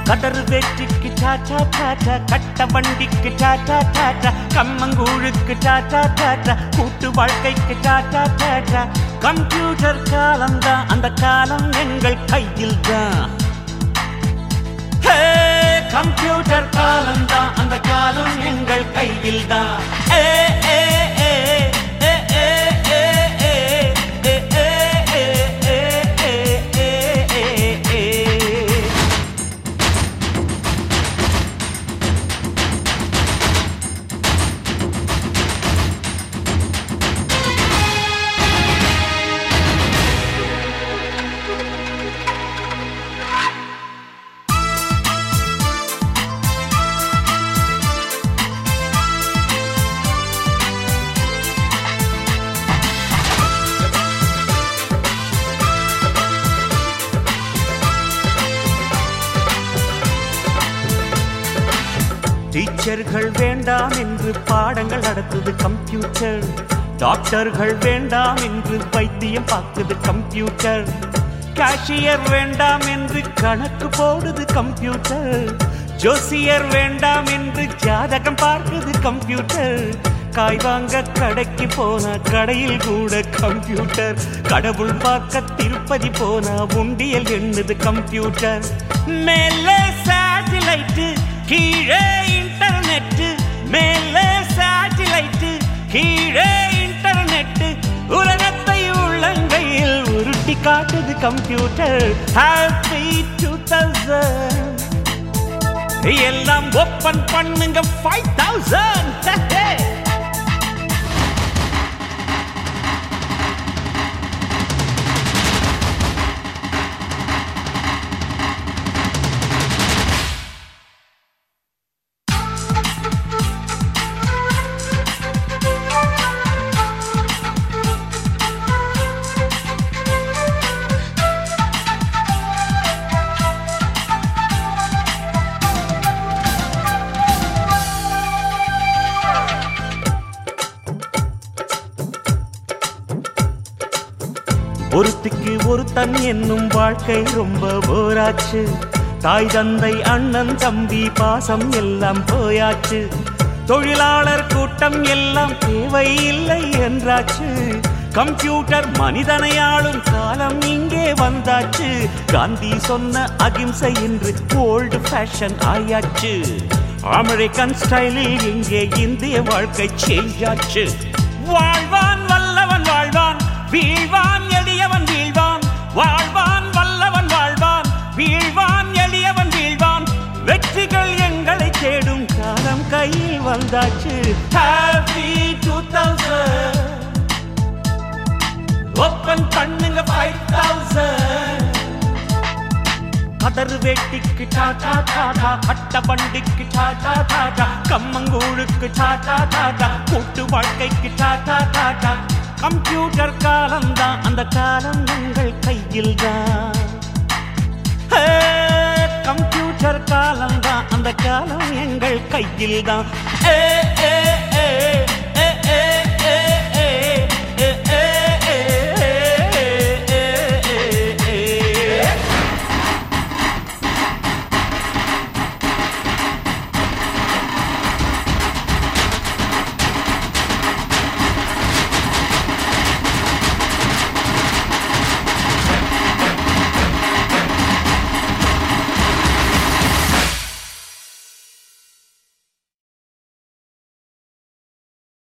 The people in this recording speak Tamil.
கதறு வெற்றிக்கு டாட்டா டாட்டா கட்ட வண்டிக்கு டாட்டா டாட்டா கம்மங்கூழுக்கு டாட்டா டாட்டா கூட்டு வாழ்க்கைக்கு டாட்டா டாட்டா கம்ப்யூட்டர் காலம்தான் அந்த காலம் எங்கள் கையில் தான் கம்ப்யூட்டர் காலம்தான் அந்த காலம் எங்கள் கையில் தான் ஏ ஏ ஏ ஏ ஏ ஏ ஏ ஏ ஏ ஏ ஏ ஏ ஏ டீச்சர்கள் வேண்டாம் என்று பாடங்கள் நடத்துது கம்ப்யூட்டர் டாக்டர்கள் வேண்டாம் என்று வைத்தியம் பார்க்குது கம்ப்யூட்டர் கேஷியர் வேண்டாம் என்று கணக்கு போடுது கம்ப்யூட்டர் ஜோசியர் வேண்டாம் என்று ஜாதகம் பார்க்குது கம்ப்யூட்டர் காய் வாங்க கடைக்கு போனா கடையில் கூட கம்ப்யூட்டர் கடவுள் பார்க்க திருப்பதி போனா உண்டியல் எண்ணுது கம்ப்யூட்டர் மேலே சேட்டிலைட் கீழே இன்டர்நெட் மேலே சேட்டிலைட் கீழே இன்டர்நெட் உலகத்தை உள்ளங்கையில் உருட்டி காட்டுது கம்ப்யூட்டர் ஹாப்பி டூ தௌசண்ட் எல்லாம் ஓப்பன் பண்ணுங்க ஃபைவ் தௌசண்ட் ஒருத்திக்கு ஒருத்தன் என்னும் வாழ்க்கை ரொம்ப போராச்சு தாய் தந்தை அண்ணன் தம்பி பாசம் எல்லாம் போயாச்சு தொழிலாளர் கூட்டம் எல்லாம் தேவையில்லை என்றாச்சு கம்ப்யூட்டர் மனிதனை ஆளும் காலம் இங்கே வந்தாச்சு காந்தி சொன்ன அகிம்சை என்று ஓல்டு ஃபேஷன் ஆயாச்சு அமெரிக்கன் ஸ்டைலில் இங்கே இந்திய வாழ்க்கை சேஞ்ச் ஆச்சு வாழ்வான் வல்லவன் வாழ்வான் வீழ்வான் எளியவன் வீழ்வான் வாழ்வான் வல்லவன் வாழ்வான் வீழ்வான் எளியவன் வீழ்வான் வெற்றிகள் எங்களை தேடும் காலம் கையில் வந்தாச்சு ஹாப்பி டூ தௌசண்ட் ஓப்பன் பண்ணுங்க ஃபைவ் தௌசண்ட் கதறு வேட்டிக்கு டாடா டாடா கட்ட வண்டிக்கு டாடா டாடா கம்மங்கூழுக்கு டாடா டாடா கூட்டு வாழ்க்கைக்கு டாடா டாடா கம்ப்யூட்டர் காலம் தான் அந்த காலம் உங்கள் கையில் தான் கம்ப்யூட்டர் காலம் தான் அந்த காலம் எங்கள் கையில் தான் ஏ ஏ ஏ